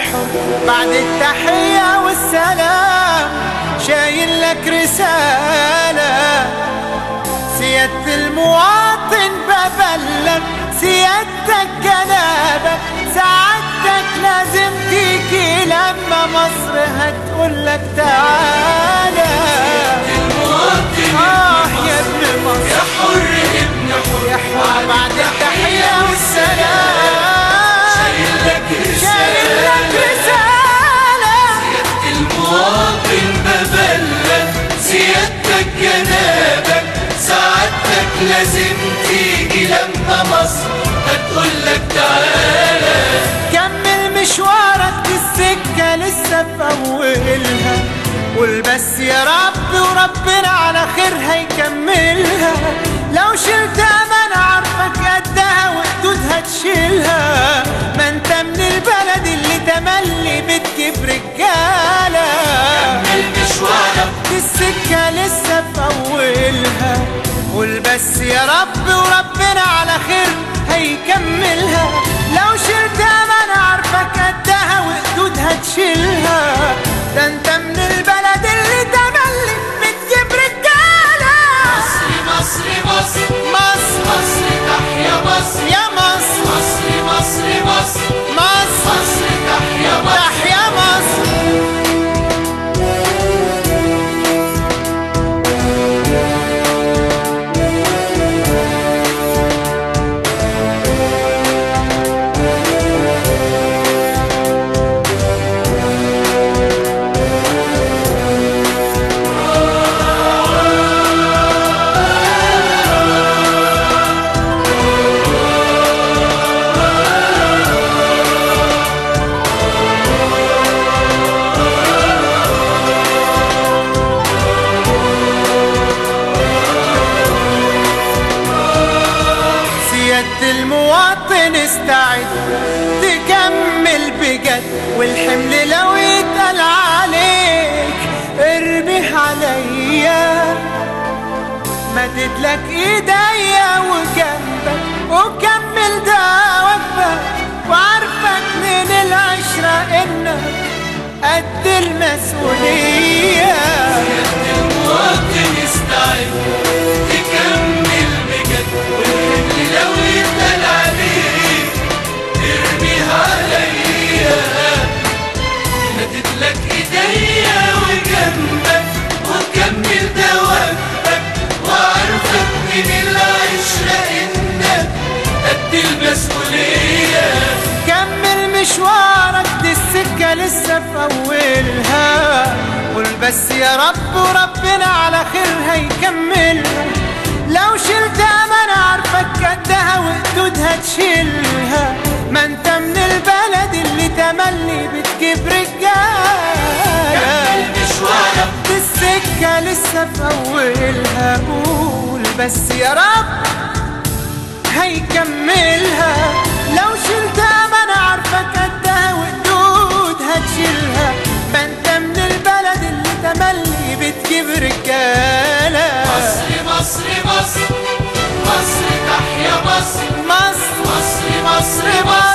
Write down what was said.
حر بعد التحية والسلام شايل لك رسالة سيادة المواطن ببلغ سيادتك جنابك سعادتك لازم تيجي لما مصر هتقول لك تعالى المواطن آه يا ابن مصر يا حر ابن حر يا حر بعد التحية والسلام شايل لك شايل لك رسالة رسالة المواطن ببلغ سيادتك جنابك سعادتك لازم تيجي لما مصر هتقول لك تعالى كمل مشوارك دي السكة لسه في أولها قول بس يا رب وربنا على خير هيكملها لو شلتها ما أنا عارفك قدها وحدودها تشيلها ما انت من البلد اللي تملي بتجيب رجالة كمل مشوارك دي السكة لسه في أولها قول بس يا رب وربنا على خير هيكملها لو شلتها ما أنا عارفك قدها وحدودها تشيلها ده أنت من البلد اللي تملي بتجيب رجالة مصر مصر مصر مصر مصر تحيا مصر يا مصر مصر مصر مصر مصر مصر تحيا مصر تحيا مصر سيادة المواطن استعد تكمل بجد والحمل لو يتقل عليك ارميه عليا مدد ايديا وجنبك وكمل ده واجبك وعارفك من العشرة انك قد المسؤولية المواطن يستعد تكمل بجد والحمل لو يتقل عليك ارميها عليا مدد لك ايديا وجنبك وكمل دوامك وعارفك من العشرة انك قد المسؤولية كمل مشوارك دي السكة لسه في أولها قول بس يا رب وربنا على خير هيكملها لو شلتها ما أنا عارفك قدها وحدودها تشيلها ما أنت من البلد اللي تملي بتجيب رجالة كمل مشوارك دي السكة لسه في أولها قول بس يا رب هيكملها لو شلتها ما انا عارفك قدها وحدودها تشيلها ما انت من البلد اللي تملي بتجيب رجاله مصر مصر مصر مصر تحيا مصر مصر مصر مصر مصر